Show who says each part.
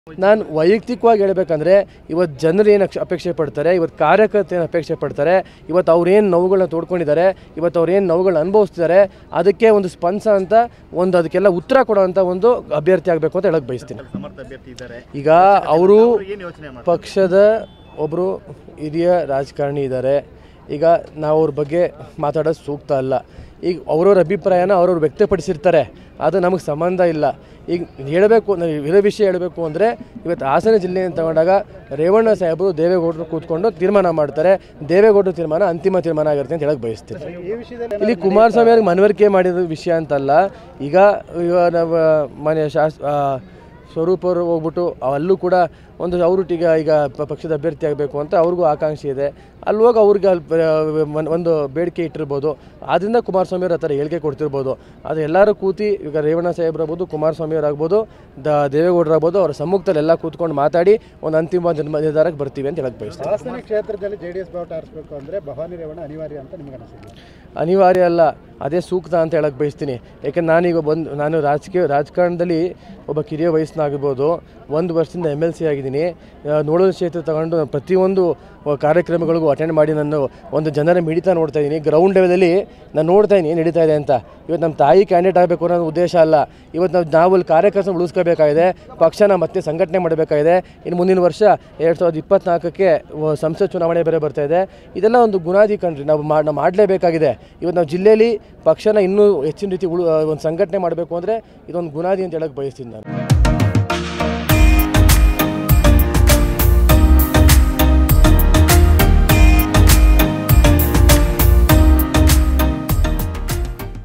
Speaker 1: ನಾನು ವೈಯಕ್ತಿಕವಾಗಿ ಹೇಳ್ಬೇಕಂದ್ರೆ ಇವತ್ತು ಜನರು ಏನು ಅಪೇಕ್ಷೆ ಪಡ್ತಾರೆ ಇವತ್ತು ಕಾರ್ಯಕರ್ತರು ಏನು ಅಪೇಕ್ಷೆ ಪಡ್ತಾರೆ ಇವತ್ತು ಅವ್ರೇನು ನೋವುಗಳನ್ನ ತೋಡ್ಕೊಂಡಿದ್ದಾರೆ ಇವತ್ತು ಅವ್ರೇನು ನೋವುಗಳನ್ನ ಅನುಭವಿಸ್ತಿದ್ದಾರೆ ಅದಕ್ಕೆ ಒಂದು ಸ್ಪಂಸ ಅಂತ ಒಂದು ಅದಕ್ಕೆಲ್ಲ ಉತ್ತರ ಕೊಡೋವಂಥ ಒಂದು ಅಭ್ಯರ್ಥಿ ಆಗಬೇಕು ಅಂತ ಹೇಳಕ್ ಬಯಸ್ತೀನಿ
Speaker 2: ಸಮರ್ಥ ಅಭ್ಯರ್ಥಿ ಇದ್ದಾರೆ
Speaker 1: ಈಗ ಅವರು
Speaker 2: ಏನು ಯೋಚನೆ ಮಾಡ್ತಾರೆ
Speaker 1: ಪಕ್ಷದ ಒಬ್ಬರು ಹಿರಿಯ ರಾಜಕಾರಣಿ ಇದ್ದಾರೆ ಈಗ ನಾವು ಅವ್ರ ಬಗ್ಗೆ ಮಾತಾಡೋದು ಸೂಕ್ತ ಅಲ್ಲ ಈಗ ಅವ್ರವ್ರ ಅಭಿಪ್ರಾಯನ ಅವ್ರವ್ರು ವ್ಯಕ್ತಪಡಿಸಿರ್ತಾರೆ ಅದು ನಮಗೆ ಸಂಬಂಧ ಇಲ್ಲ ಈಗ ಹೇಳಬೇಕು ಇರೋ ವಿಷಯ ಹೇಳಬೇಕು ಅಂದರೆ ಇವತ್ತು ಹಾಸನ ಜಿಲ್ಲೆಯನ್ನು ತಗೊಂಡಾಗ ರೇವಣ್ಣ ಸಾಹೇಬರು ದೇವೇಗೌಡರು ಕೂತ್ಕೊಂಡು ತೀರ್ಮಾನ ಮಾಡ್ತಾರೆ ದೇವೇಗೌಡರ ತೀರ್ಮಾನ ಅಂತಿಮ ತೀರ್ಮಾನ ಆಗಿರುತ್ತೆ ಅಂತ ಹೇಳಕ್ಕೆ ಬಯಸ್ತೀನಿ
Speaker 2: ಈ ವಿಷಯದಲ್ಲಿ
Speaker 1: ಇಲ್ಲಿ ಕುಮಾರಸ್ವಾಮಿ ಅವ್ರಿಗೆ ಮನವರಿಕೆ ಮಾಡಿದ ವಿಷಯ ಅಂತಲ್ಲ ಈಗ ಇವ ನಮ್ಮ ಮನೆ ಶಾಸ್ ಆ, ಸ್ವರೂಪ್ ಅವರು ಹೋಗ್ಬಿಟ್ಟು ಅಲ್ಲೂ ಕೂಡ ಒಂದು ಅವರು ಈಗ ಈಗ ಪ- ಪಕ್ಷದ ಅಭ್ಯರ್ಥಿ ಆಗಬೇಕು ಅಂತ ಅವ್ರಿಗೂ ಆಕಾಂಕ್ಷೆ ಇದೆ ಅಲ್ಲಿ ಹೋಗಿ ಅವ್ರಿಗೆ ಅಲ್ಲಿ ಪ- ಮನ್- ಒಂದು ಬೇಡಿಕೆ ಇಟ್ಟಿರ್ಬೋದು ಆದ್ದರಿಂದ ಕುಮಾರಸ್ವಾಮಿ ಅವ್ರು ಆ ಥರ ಹೇಳಿಕೆ ಕೊಡ್ತಿರ್ಬೋದು ಅದು ಎಲ್ಲರೂ ಕೂತಿ ಈಗ ರೇವಣ್ಣ ಸಾಹೇಬ್ರಾಗ್ಬೋದು ಕುಮಾರಸ್ವಾಮಿ ಅವರಾಗ್ಬೋದು ದ ದೇವೇಗೌಡರಾಗ್ಬೋದು ಅವರ ಸಮ್ಮುಖದಲ್ಲಿ ಎಲ್ಲ ಕೂತ್ಕೊಂಡು ಮಾತಾಡಿ ಒಂದು ಅಂತಿಮ ಜನ್ಮ ನಿರ್ಧಾರಕ್ಕೆ ಬರ್ತೀವಿ ಅಂತ ಹೇಳಕ್ಕೆ ಬಯಸ್ತೀನಿ
Speaker 2: ಹಾಸನ ಕ್ಷೇತ್ರದಲ್ಲಿ ಜೆ ಡಿ ಎಸ್ ಬಾವುಟ ಆರಿಸಬೇಕು ಅಂದರೆ ಭವಾನಿ ರೇವಣ್ಣ ಅನಿವಾರ್ಯ ಅಂತ ನಿಮ್ಗೆ ಅನಿಸಿದೆ
Speaker 1: ಅನಿವಾರ್ಯ ಅಲ್ಲ ಅದೇ ಸೂಕ್ತ ಅಂತ ಹೇಳಕ್ಕೆ ಬಯಸ್ತೀನಿ ಯಾಕೆ ನಾನೀಗ ಬಂದು ನಾನು ರಾಜಕೀಯ ರಾಜಕಾರಣದಲ್ಲಿ ಒಬ್ಬ ಕಿರಿಯ ವಯಸ್ಸಿನಾಗಿರ್ಬೋದು ಒಂದು ವರ್ಷದಿಂದ ಎಮ್ ಎಲ್ ಸಿ ಆಗಿದ್ದೀನಿ ನೋಡೋದು ಕ್ಷೇತ್ರ ತಗೊಂಡು ನಾನು ಪ್ರತಿಯೊಂದು ಕಾರ್ಯಕ್ರಮಗಳಿಗೂ ಅಟೆಂಡ್ ಮಾಡಿ ನಾನು ಒಂದು ಜನರ ಮಿಡಿತ ನೋಡ್ತಾ ಇದ್ದೀನಿ ಗ್ರೌಂಡ್ ಲೆವೆಲಲ್ಲಿ ನಾನು ನೋಡ್ತಾ ಇದ್ದೀನಿ ನಡೀತಾ ಇದೆ ಅಂತ ಇವತ್ತು ನಮ್ಮ ತಾಯಿ ಕ್ಯಾಂಡಿಡೇಟ್ ಆಗಬೇಕು ಅನ್ನೋ ಉದ್ದೇಶ ಅಲ್ಲ ಇವತ್ತು ನಾವು ನಾವು ಅಲ್ಲಿ ಕಾರ್ಯಕರ್ತ ಉಳಿಸ್ಕೋಬೇಕಾಗಿದೆ ಪಕ್ಷನ ಮತ್ತೆ ಸಂಘಟನೆ ಮಾಡಬೇಕಾಗಿದೆ ಇನ್ನು ಮುಂದಿನ ವರ್ಷ ಎರಡು ಸಾವಿರದ ಇಪ್ಪತ್ನಾಲ್ಕಕ್ಕೆ ವ- ಸಂಸತ್ ಚುನಾವಣೆ ಬೇರೆ ಬರ್ತಾ ಇದೆ ಇದೆಲ್ಲ ಒಂದು ಗುಣಾದಿ ಕಣ್ರಿ ನಾವು ಮಾ ನಾವು ಮಾಡಲೇಬೇಕಾಗಿದೆ ಇವತ್ತು ನಾವು ಜಿಲ್ಲೆಯಲ್ಲಿ ಪಕ್ಷನ ಇನ್ನೂ ಹೆಚ್ಚಿನ ರೀತಿ ಉಳು ಒಂದು ಸಂಘಟನೆ ಮಾಡಬೇಕು ಅಂದರೆ ಇದೊಂದು ಗುಣಾದಿ ಅಂತ ಹೇಳಕ್ಕೆ ಬಯಸ್ತೀನಿ ನಾನು